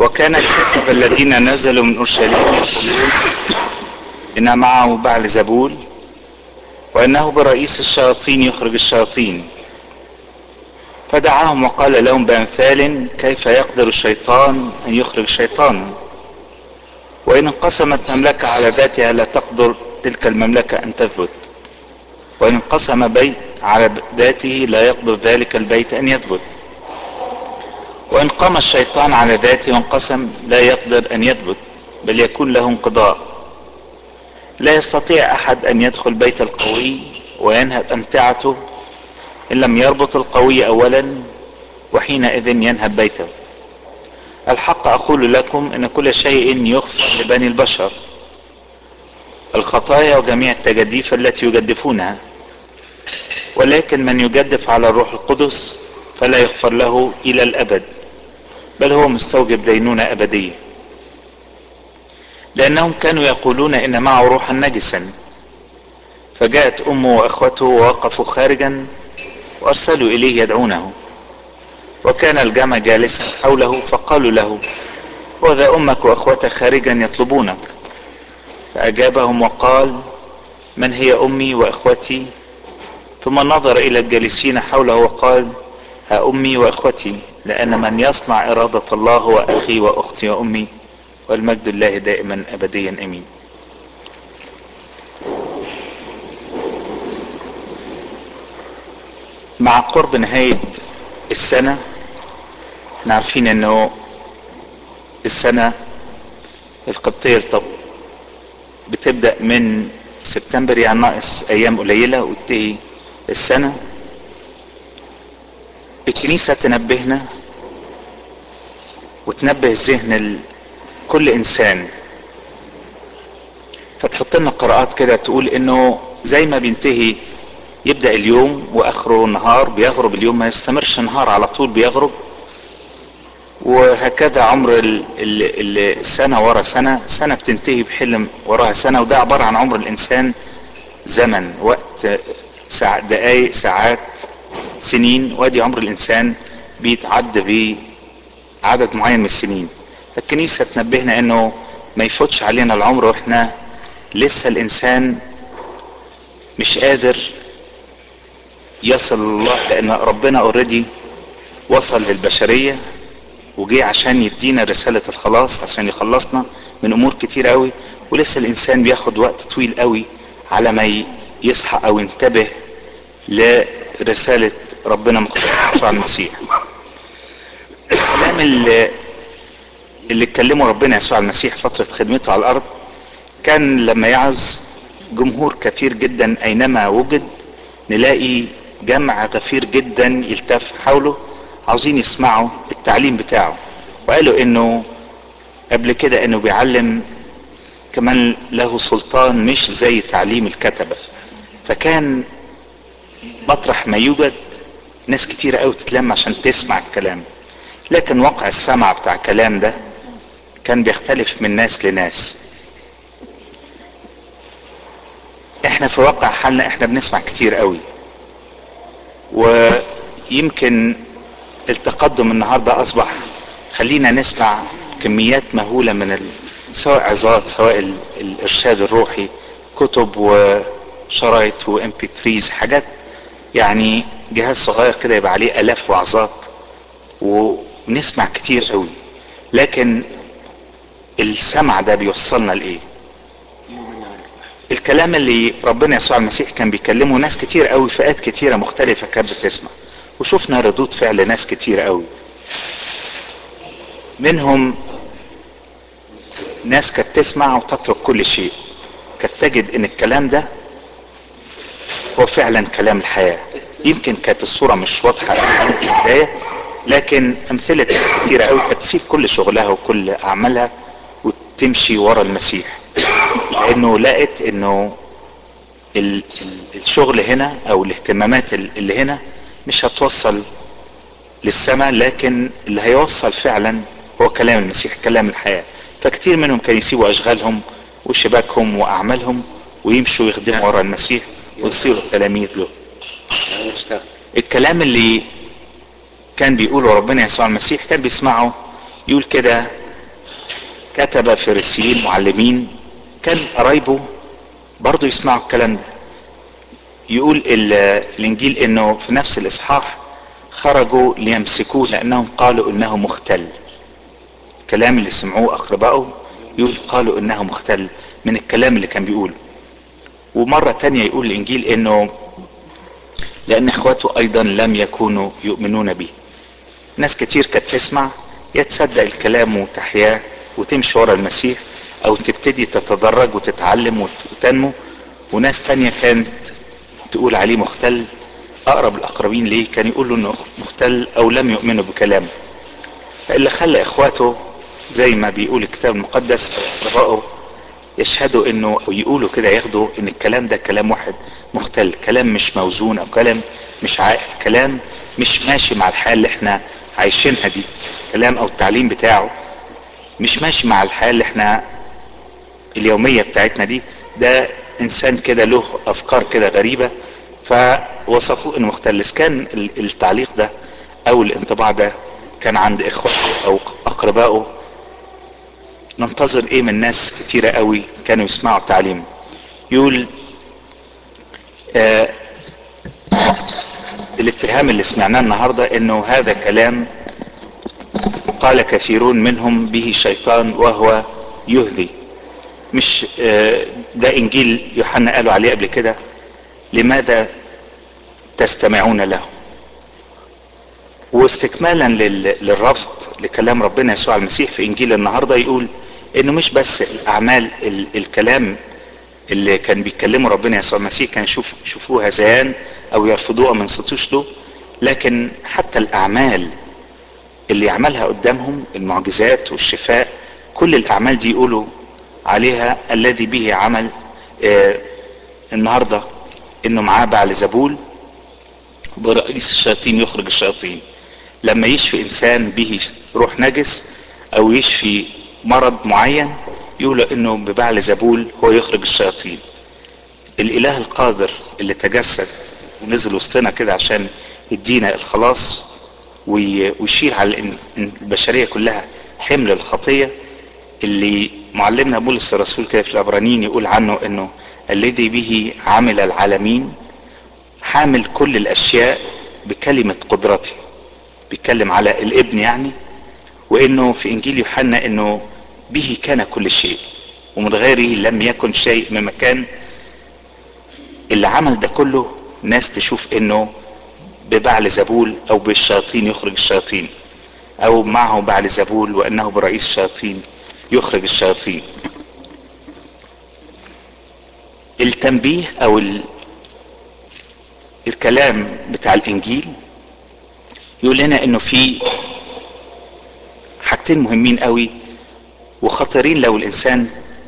وكان الكتب الذين نزلوا من اورشليم يقولون ان معه بعل زبول وانه برئيس الشياطين يخرج الشياطين فدعاهم وقال لهم بامثال كيف يقدر الشيطان ان يخرج شيطانا وان انقسمت مملكه على ذاتها لا تقدر تلك المملكه ان تثبت وان انقسم بيت على ذاته لا يقدر ذلك البيت ان يثبت وان قام الشيطان على ذاته وانقسم لا يقدر ان يثبت بل يكون له انقضاء لا يستطيع احد ان يدخل بيت القوي وينهب امتعته ان لم يربط القوي اولا وحينئذ ينهب بيته الحق اقول لكم ان كل شيء يغفر لبني البشر الخطايا وجميع التجديف التي يجدفونها ولكن من يجدف على الروح القدس فلا يغفر له الى الابد بل هو مستوجب دينونة ابدية لانهم كانوا يقولون ان معه روحا نجسا فجاءت امه واخوته ووقفوا خارجا وارسلوا اليه يدعونه وكان الجمع جالسا حوله فقالوا له وذا امك واخوتك خارجا يطلبونك فاجابهم وقال من هي امي واخوتي ثم نظر الى الجالسين حوله وقال ها امي واخوتي لان من يصنع اراده الله هو اخي واختي وامي والمجد الله دائما ابديا امين مع قرب نهاية السنة احنا عارفين انه السنة القبطية طب بتبدأ من سبتمبر يعني ناقص ايام قليلة وتنتهي السنة الكنيسة تنبهنا وتنبه ذهن كل انسان فتحط لنا قراءات كده تقول انه زي ما بينتهي يبدا اليوم واخره نهار بيغرب اليوم ما يستمرش نهار على طول بيغرب وهكذا عمر ال ال السنه ورا سنه سنه بتنتهي بحلم وراها سنه وده عباره عن عمر الانسان زمن وقت ساعة دقايق ساعات سنين وادي عمر الانسان بيتعد بعدد معين من السنين الكنيسه تنبهنا انه ما يفوتش علينا العمر واحنا لسه الانسان مش قادر يصل الله لان ربنا اوريدي وصل للبشريه وجي عشان يدينا رساله الخلاص عشان يخلصنا من امور كتير قوي ولسه الانسان بياخد وقت طويل قوي على ما يصحى او ينتبه لرساله ربنا مخصوص على المسيح الكلام اللي اللي اتكلمه ربنا يسوع المسيح فتره خدمته على الارض كان لما يعظ جمهور كثير جدا اينما وجد نلاقي جمع غفير جدا يلتف حوله عاوزين يسمعوا التعليم بتاعه وقالوا انه قبل كده انه بيعلم كمان له سلطان مش زي تعليم الكتبة فكان مطرح ما يوجد ناس كتير قوي تتلم عشان تسمع الكلام لكن واقع السمع بتاع الكلام ده كان بيختلف من ناس لناس احنا في واقع حالنا احنا بنسمع كتير قوي ويمكن التقدم النهارده اصبح خلينا نسمع كميات مهولة من ال... سواء عظات سواء ال... الارشاد الروحي كتب وشرايط وام بي 3 حاجات يعني جهاز صغير كده يبقى عليه الاف وعظات ونسمع كتير قوي لكن السمع ده بيوصلنا لايه الكلام اللي ربنا يسوع المسيح كان بيكلمه ناس كتير قوي فئات كتيره مختلفه كانت بتسمع وشفنا ردود فعل ناس كتير قوي منهم ناس كانت تسمع وتترك كل شيء كانت تجد ان الكلام ده هو فعلا كلام الحياه يمكن كانت الصوره مش واضحه في البدايه لكن امثله ناس كتيره قوي كانت تسيب كل شغلها وكل اعمالها وتمشي ورا المسيح لانه لقت انه الشغل هنا او الاهتمامات اللي هنا مش هتوصل للسماء لكن اللي هيوصل فعلا هو كلام المسيح كلام الحياة فكتير منهم كانوا يسيبوا اشغالهم وشباكهم واعمالهم ويمشوا يخدموا ورا المسيح ويصيروا تلاميذ له الكلام اللي كان بيقوله ربنا يسوع المسيح كان بيسمعه يقول كده كتب فريسيين معلمين كان قرايبه برضه يسمعوا الكلام ده يقول الانجيل انه في نفس الاصحاح خرجوا ليمسكوه لانهم قالوا انه مختل الكلام اللي سمعوه اقربائه يقول قالوا انه مختل من الكلام اللي كان بيقوله ومرة تانية يقول الانجيل انه لان اخواته ايضا لم يكونوا يؤمنون به ناس كتير كانت تسمع يا تصدق الكلام وتحياه وتمشي ورا المسيح او تبتدي تتدرج وتتعلم وتنمو وناس تانية كانت تقول عليه مختل اقرب الاقربين ليه كان يقولوا انه مختل او لم يؤمنوا بكلامه فاللي خلى اخواته زي ما بيقول الكتاب المقدس اقربائه يشهدوا انه او يقولوا كده ياخدوا ان الكلام ده كلام واحد مختل كلام مش موزون او كلام مش عاقل كلام مش ماشي مع الحياه اللي احنا عايشينها دي كلام او التعليم بتاعه مش ماشي مع الحياه اللي احنا اليوميه بتاعتنا دي ده انسان كده له افكار كده غريبه فوصفوه انه مختلس كان التعليق ده او الانطباع ده كان عند اخواته او اقربائه ننتظر ايه من ناس كتيرة قوي كانوا يسمعوا التعليم يقول آه الاتهام اللي سمعناه النهاردة انه هذا كلام قال كثيرون منهم به شيطان وهو يهذي مش آه ده انجيل يوحنا قالوا عليه قبل كده لماذا تستمعون له واستكمالا للرفض لكلام ربنا يسوع المسيح في انجيل النهارده يقول انه مش بس الاعمال ال الكلام اللي كان بيتكلموا ربنا يسوع المسيح كان يشوف يشوفوه هذيان او يرفضوها من سطوش له لكن حتى الاعمال اللي يعملها قدامهم المعجزات والشفاء كل الاعمال دي يقولوا عليها الذي به عمل آه النهارده انه معاه بعل زبول برئيس الشياطين يخرج الشياطين لما يشفي انسان به روح نجس او يشفي مرض معين يقول انه ببعل زبول هو يخرج الشياطين الاله القادر اللي تجسد ونزل وسطنا كده عشان يدينا الخلاص ويشيل على البشريه كلها حمل الخطيه اللي معلمنا بولس الرسول كده في العبرانيين يقول عنه انه الذي به عمل العالمين حامل كل الاشياء بكلمه قدرته بيتكلم على الابن يعني وانه في انجيل يوحنا انه به كان كل شيء ومن غيره لم يكن شيء مما كان اللي عمل ده كله ناس تشوف انه ببعل زبول او بالشياطين يخرج الشياطين او معه بعل زبول وانه برئيس الشياطين يخرج الشياطين التنبيه او ال... الكلام بتاع الانجيل يقول لنا انه في حاجتين مهمين قوي وخطرين لو الانسان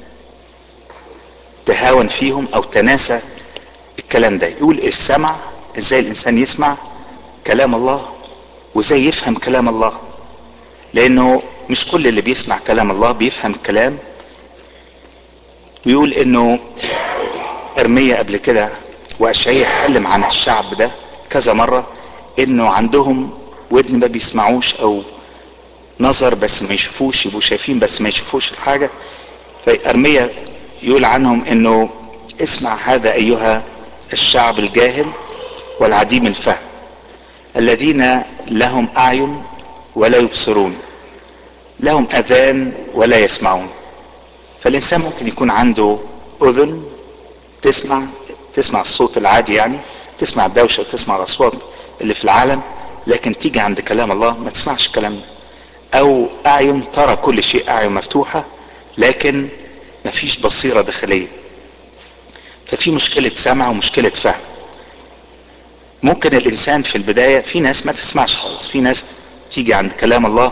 تهاون فيهم او تناسى الكلام ده يقول السمع ازاي الانسان يسمع كلام الله وازاي يفهم كلام الله لانه مش كل اللي بيسمع كلام الله بيفهم الكلام ويقول انه ارمية قبل كده واشعياء اتكلم عن الشعب ده كذا مرة انه عندهم ودن ما بيسمعوش او نظر بس ما يشوفوش يبقوا شايفين بس ما يشوفوش الحاجة فأرمية يقول عنهم انه اسمع هذا ايها الشعب الجاهل والعديم الفهم الذين لهم اعين ولا يبصرون لهم اذان ولا يسمعون فالانسان ممكن يكون عنده اذن تسمع تسمع الصوت العادي يعني تسمع الدوشه وتسمع الاصوات اللي في العالم لكن تيجي عند كلام الله ما تسمعش الكلام ده او اعين ترى كل شيء اعين مفتوحه لكن ما فيش بصيره داخليه ففي مشكله سمع ومشكله فهم ممكن الانسان في البدايه في ناس ما تسمعش خالص في ناس تيجي عند كلام الله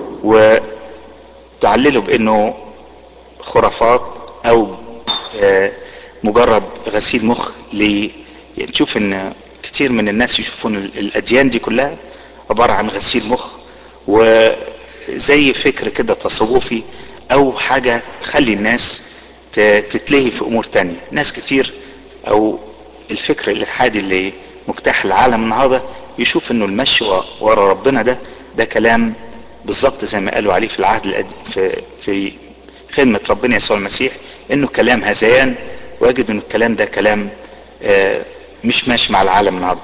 وتعلله بانه خرافات او مجرد غسيل مخ ل يعني تشوف ان كتير من الناس يشوفون الاديان دي كلها عباره عن غسيل مخ وزي فكر كده تصوفي او حاجه تخلي الناس تتلهي في امور تانية ناس كتير او الفكر الالحادي اللي مجتاح العالم النهارده يشوف انه المشي ورا ربنا ده ده كلام بالظبط زي ما قالوا عليه في العهد الأد... في في خدمة ربنا يسوع المسيح انه كلام هذيان واجد ان الكلام ده كلام آه مش ماشي مع العالم النهارده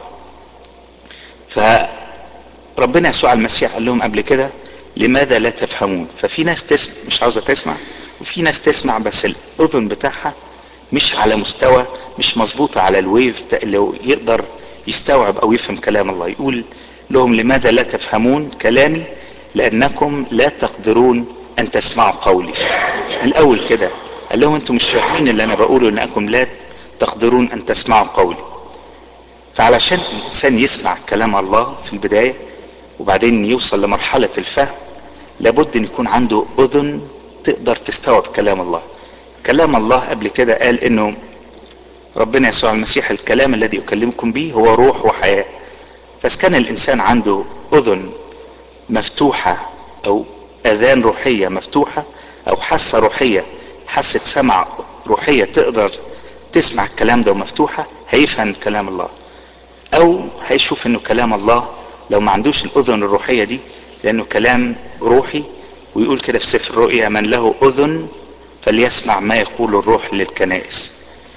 فربنا يسوع المسيح قال لهم قبل كده لماذا لا تفهمون ففي ناس تسمع مش عاوزه تسمع وفي ناس تسمع بس الاذن بتاعها مش على مستوى مش مظبوطه على الويف اللي يقدر يستوعب او يفهم كلام الله يقول لهم لماذا لا تفهمون كلامي لانكم لا تقدرون ان تسمعوا قولي الاول كده قال لهم انتم مش فاهمين اللي انا بقوله انكم لا تقدرون ان تسمعوا قولي فعلشان الانسان يسمع كلام الله في البدايه وبعدين يوصل لمرحله الفهم لابد ان يكون عنده اذن تقدر تستوعب كلام الله كلام الله قبل كده قال انه ربنا يسوع المسيح الكلام الذي اكلمكم به هو روح وحياه فاذا كان الانسان عنده اذن مفتوحه او اذان روحيه مفتوحه او حاسه روحيه حاسه سمع روحيه تقدر تسمع الكلام ده ومفتوحه هيفهم كلام الله او هيشوف انه كلام الله لو ما عندوش الاذن الروحيه دي لانه كلام روحي ويقول كده في سفر الرؤيا من له اذن فليسمع ما يقول الروح للكنائس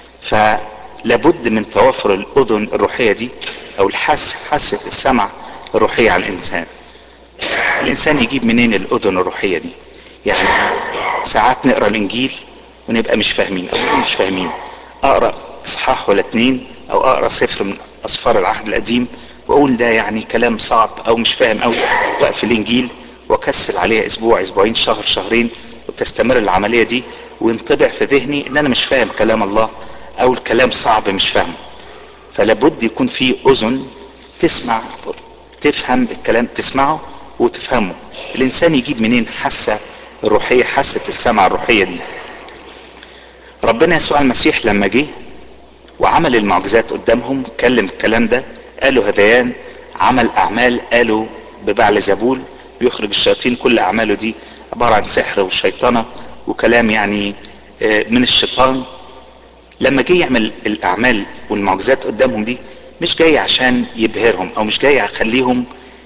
فلابد من توافر الاذن الروحيه دي او الحس حاسه السمع الروحيه على الانسان الانسان يجيب منين الاذن الروحيه دي يعني ساعات نقرا الانجيل ونبقى مش فاهمين او مش فاهمين اقرا اصحاح ولا اتنين او اقرا سفر من اسفار العهد القديم واقول ده يعني كلام صعب او مش فاهم او وقف الانجيل واكسل عليها اسبوع اسبوعين شهر شهرين وتستمر العمليه دي وينطبع في ذهني ان انا مش فاهم كلام الله او الكلام صعب مش فاهمه فلابد يكون في اذن تسمع تفهم الكلام تسمعه وتفهمه الانسان يجيب منين حاسه الروحيه حاسه السمع الروحيه دي ربنا يسوع المسيح لما جه وعمل المعجزات قدامهم كلم الكلام ده قالوا هذيان عمل اعمال قالوا ببعل زبول بيخرج الشياطين كل اعماله دي عباره عن سحر وشيطنه وكلام يعني من الشيطان لما جه يعمل الاعمال والمعجزات قدامهم دي مش جاي عشان يبهرهم او مش جاي يخليهم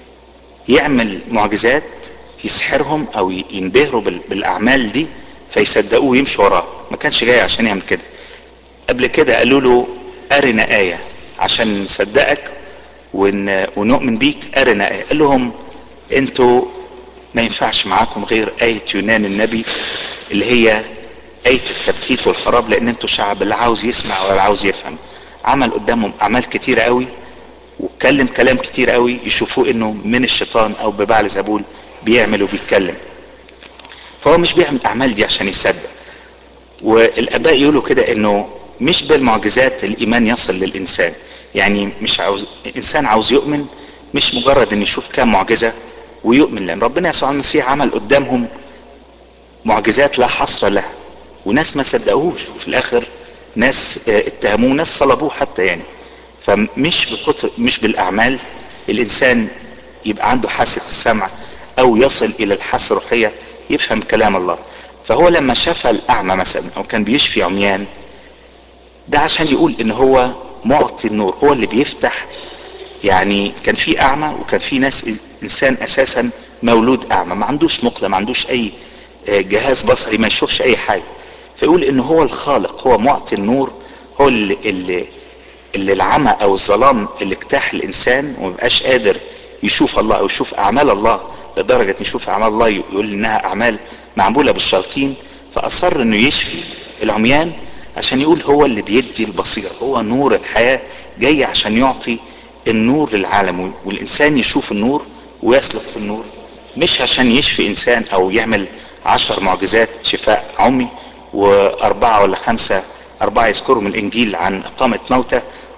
يعمل معجزات يسحرهم او ينبهروا بالاعمال دي فيصدقوه ويمشوا وراه ما كانش جاي عشان يعمل كده قبل كده قالوا له ارنا ايه عشان نصدقك ون... ونؤمن بيك ارنا ايه قال لهم انتوا ما ينفعش معاكم غير آية يونان النبي اللي هي آية التبكيت والخراب لأن انتوا شعب لا عاوز يسمع ولا عاوز يفهم عمل قدامهم أعمال كتيرة قوي واتكلم كلام كتير قوي يشوفوه انه من الشيطان او ببعل زبول بيعمل وبيتكلم فهو مش بيعمل الاعمال دي عشان يصدق والاباء يقولوا كده انه مش بالمعجزات الايمان يصل للانسان يعني مش عاوز الانسان عاوز يؤمن مش مجرد ان يشوف كام معجزه ويؤمن لان ربنا يسوع المسيح عمل قدامهم معجزات لا حصر لها وناس ما صدقوهوش وفي الاخر ناس اتهموه ناس صلبوه حتى يعني فمش بكتر مش بالاعمال الانسان يبقى عنده حاسه السمع او يصل الى الحاسه الروحيه يفهم كلام الله فهو لما شاف الاعمى مثلا او كان بيشفي عميان ده عشان يقول ان هو معطي النور هو اللي بيفتح يعني كان في اعمى وكان في ناس انسان اساسا مولود اعمى ما عندوش مقله ما عندوش اي جهاز بصري ما يشوفش اي حاجه فيقول ان هو الخالق هو معطي النور هو اللي, اللي, اللي العمى او الظلام اللي اجتاح الانسان ومبقاش قادر يشوف الله او يشوف اعمال الله لدرجه يشوف اعمال الله يقول انها اعمال معموله بالشياطين فاصر انه يشفي العميان عشان يقول هو اللي بيدي البصيره هو نور الحياه جاي عشان يعطي النور للعالم والانسان يشوف النور ويسلك في النور مش عشان يشفي انسان او يعمل عشر معجزات شفاء عمي واربعة ولا خمسة اربعة يذكروا من الانجيل عن اقامة موتى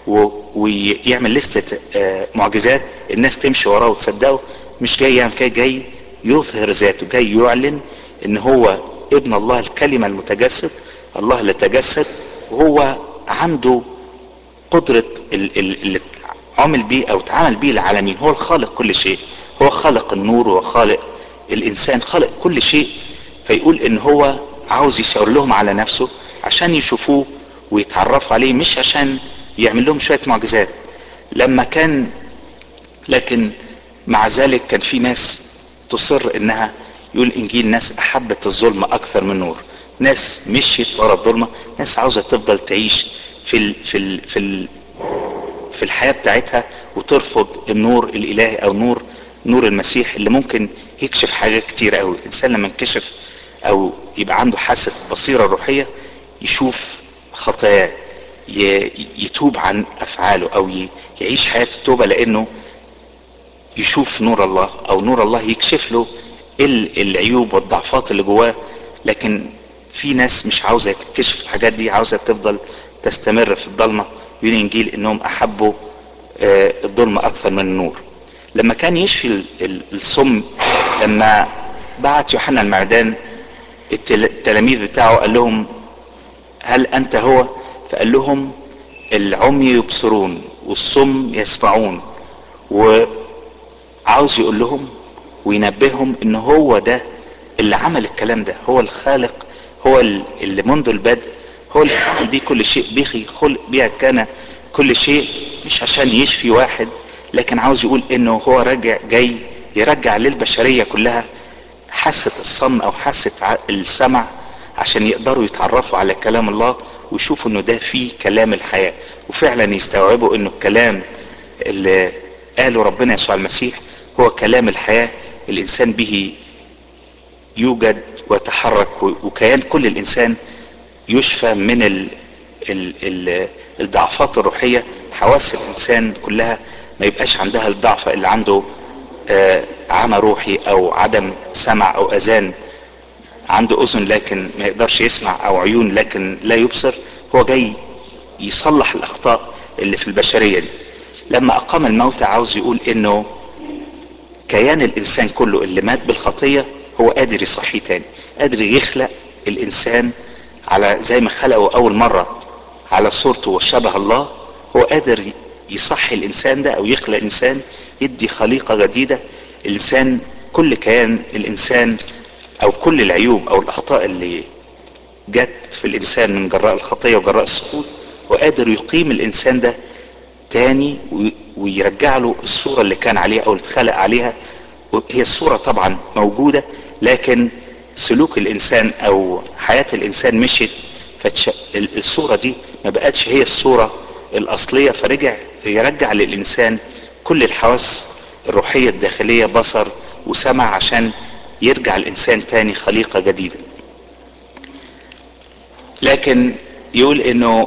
ويعمل لستة معجزات الناس تمشي وراه وتصدقه مش جاي يعمل كده جاي يظهر ذاته جاي يعلن ان هو ابن الله الكلمة المتجسد الله اللي تجسد وهو عنده قدرة اللي عمل بيه او اتعامل بيه العالمين هو الخالق كل شيء هو خالق النور وخالق الانسان خالق كل شيء فيقول ان هو عاوز يشاور لهم على نفسه عشان يشوفوه ويتعرفوا عليه مش عشان يعمل لهم شوية معجزات لما كان لكن مع ذلك كان في ناس تصر انها يقول انجيل ناس احبت الظلم اكثر من النور ناس مشيت ورا الظلمة ناس عاوزة تفضل تعيش في ال في ال في ال في الحياة بتاعتها وترفض النور الالهي او نور نور المسيح اللي ممكن يكشف حاجات كتير قوي الانسان لما ينكشف او يبقى عنده حاسة بصيرة روحية يشوف خطاياه يتوب عن افعاله او يعيش حياة التوبة لانه يشوف نور الله او نور الله يكشف له العيوب والضعفات اللي جواه لكن في ناس مش عاوزة تكشف الحاجات دي عاوزة تفضل تستمر في الضلمة يقول الانجيل انهم احبوا الظلمة اكثر من النور لما كان يشفي الصم لما بعت يوحنا المعدان التلاميذ بتاعه قال لهم هل انت هو فقال لهم العمي يبصرون والصم يسمعون وعاوز يقول لهم وينبههم ان هو ده اللي عمل الكلام ده هو الخالق هو اللي منذ البدء هو اللي عمل بيه كل شيء بيه خلق بيه كان كل شيء مش عشان يشفي واحد لكن عاوز يقول انه هو راجع جاي يرجع للبشرية كلها حاسة الصم او حاسة السمع عشان يقدروا يتعرفوا على كلام الله ويشوفوا انه ده فيه كلام الحياة وفعلا يستوعبوا انه الكلام اللي قاله ربنا يسوع المسيح هو كلام الحياة الانسان به يوجد ويتحرك وكيان كل الانسان يشفى من ال ال ال الضعفات الروحية حواس الانسان كلها ما يبقاش عندها الضعف اللي عنده آه عمى روحي او عدم سمع او اذان عنده اذن لكن ما يقدرش يسمع او عيون لكن لا يبصر هو جاي يصلح الاخطاء اللي في البشرية دي لما اقام الموتى عاوز يقول انه كيان الانسان كله اللي مات بالخطية هو قادر يصحيه تاني قادر يخلق الانسان على زي ما خلقه اول مرة على صورته وشبه الله هو قادر يصحي الانسان ده او يخلق انسان يدي خليقة جديدة الانسان كل كيان الانسان او كل العيوب او الاخطاء اللي جت في الانسان من جراء الخطية وجراء السقوط وقادر يقيم الانسان ده تاني ويرجع له الصورة اللي كان عليها او اللي اتخلق عليها هي الصورة طبعا موجودة لكن سلوك الانسان او حياة الانسان مشيت فالصورة دي ما بقتش هي الصورة الاصلية فرجع يرجع للانسان كل الحواس الروحية الداخلية بصر وسمع عشان يرجع الانسان تاني خليقة جديدة لكن يقول انه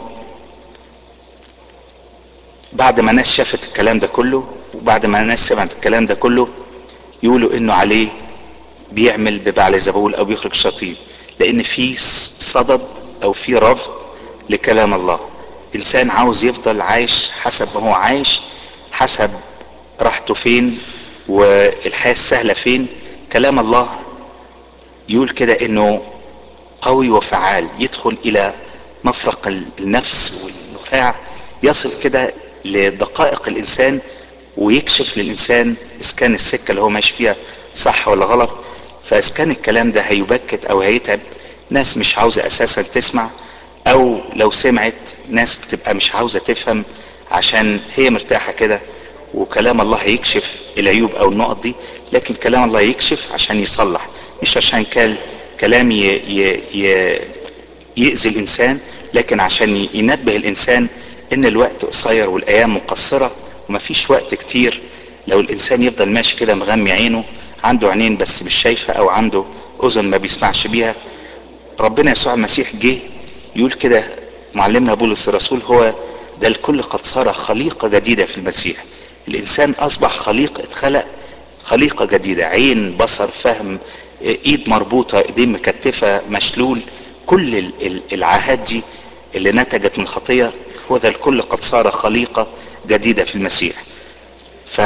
بعد ما ناس شافت الكلام ده كله وبعد ما ناس سمعت الكلام ده كله يقولوا انه عليه بيعمل ببعل زبول او بيخرج شياطين لان في صدد او في رفض لكلام الله انسان عاوز يفضل عايش حسب ما هو عايش حسب راحته فين والحياة السهلة فين كلام الله يقول كده انه قوي وفعال يدخل الى مفرق النفس والنخاع يصل كده لدقائق الانسان ويكشف للانسان اذا كان السكه اللي هو ماشي فيها صح ولا غلط فاذا كان الكلام ده هيبكت او هيتعب ناس مش عاوزه اساسا تسمع او لو سمعت ناس بتبقى مش عاوزه تفهم عشان هي مرتاحه كده وكلام الله هيكشف العيوب او النقط دي لكن كلام الله يكشف عشان يصلح مش عشان كان كلام ي... ي... ي... يأذي الانسان لكن عشان ينبه الانسان ان الوقت قصير والايام مقصرة ومفيش وقت كتير لو الانسان يفضل ماشي كده مغمي عينه عنده عينين بس مش شايفة او عنده اذن ما بيسمعش بيها ربنا يسوع المسيح جه يقول كده معلمنا بولس الرسول هو ده الكل قد صار خليقة جديدة في المسيح الانسان اصبح خليقة اتخلق خليقة جديدة عين بصر فهم ايد مربوطة ايدين مكتفة مشلول كل العاهات دي اللي نتجت من الخطية هو ذا الكل قد صار خليقة جديدة في المسيح ف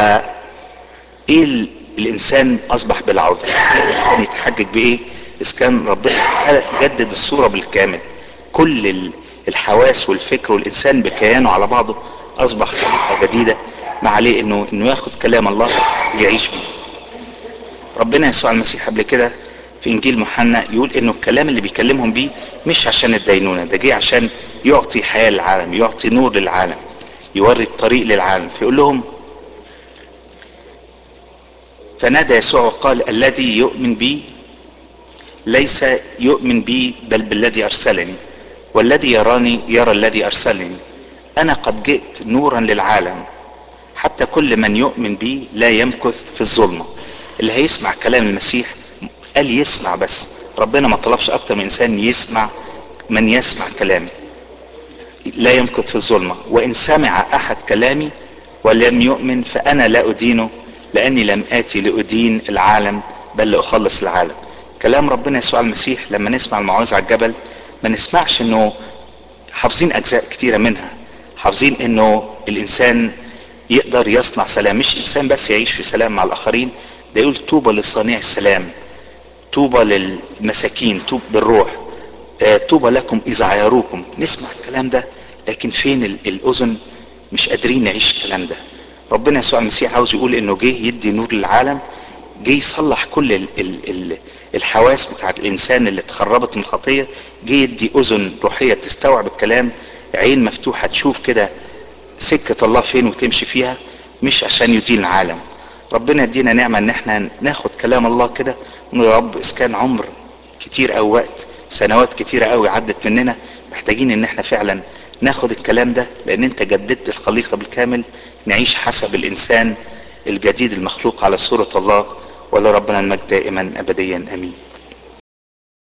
ايه الانسان اصبح بالعذر الانسان يتحجج بايه اذا كان ربنا جدد الصورة بالكامل كل الحواس والفكر والانسان بكيانه على بعضه اصبح خليقة جديدة ما عليه انه انه ياخد كلام الله ويعيش بيه ربنا يسوع المسيح قبل كده في انجيل محنا يقول انه الكلام اللي بيكلمهم بيه مش عشان الدينونة ده جه عشان يعطي حياة للعالم يعطي نور للعالم يوري الطريق للعالم فيقول لهم فنادى يسوع وقال الذي يؤمن بي ليس يؤمن بي بل بالذي ارسلني والذي يراني يرى الذي ارسلني انا قد جئت نورا للعالم حتى كل من يؤمن بي لا يمكث في الظلمه اللي هيسمع كلام المسيح قال يسمع بس ربنا ما طلبش اكتر من انسان يسمع من يسمع كلامي لا يمكث في الظلمة وإن سمع أحد كلامي ولم يؤمن فأنا لا أدينه لأني لم آتي لأدين العالم بل لأخلص العالم كلام ربنا يسوع المسيح لما نسمع الموعظة على الجبل ما نسمعش انه حافظين اجزاء كتيرة منها حافظين انه الانسان يقدر يصنع سلام مش انسان بس يعيش في سلام مع الاخرين ده يقول طوبى لصانع السلام طوبى للمساكين طوبى بالروح طوبى لكم اذا عايروكم نسمع الكلام ده لكن فين الاذن مش قادرين نعيش الكلام ده ربنا يسوع المسيح عاوز يقول انه جه يدي نور للعالم جه يصلح كل ال ال ال الحواس بتاعت الانسان اللي اتخربت من الخطيه جه يدي اذن روحيه تستوعب الكلام عين مفتوحه تشوف كده سكه الله فين وتمشي فيها مش عشان يدين العالم ربنا يدينا نعمه ان احنا ناخد كلام الله كده ونقول يا رب اذا كان عمر كتير او وقت سنوات كتيره قوي عدت مننا محتاجين ان احنا فعلا ناخد الكلام ده لان انت جددت الخليقه بالكامل نعيش حسب الانسان الجديد المخلوق على صوره الله ولربنا المجد دائما ابديا امين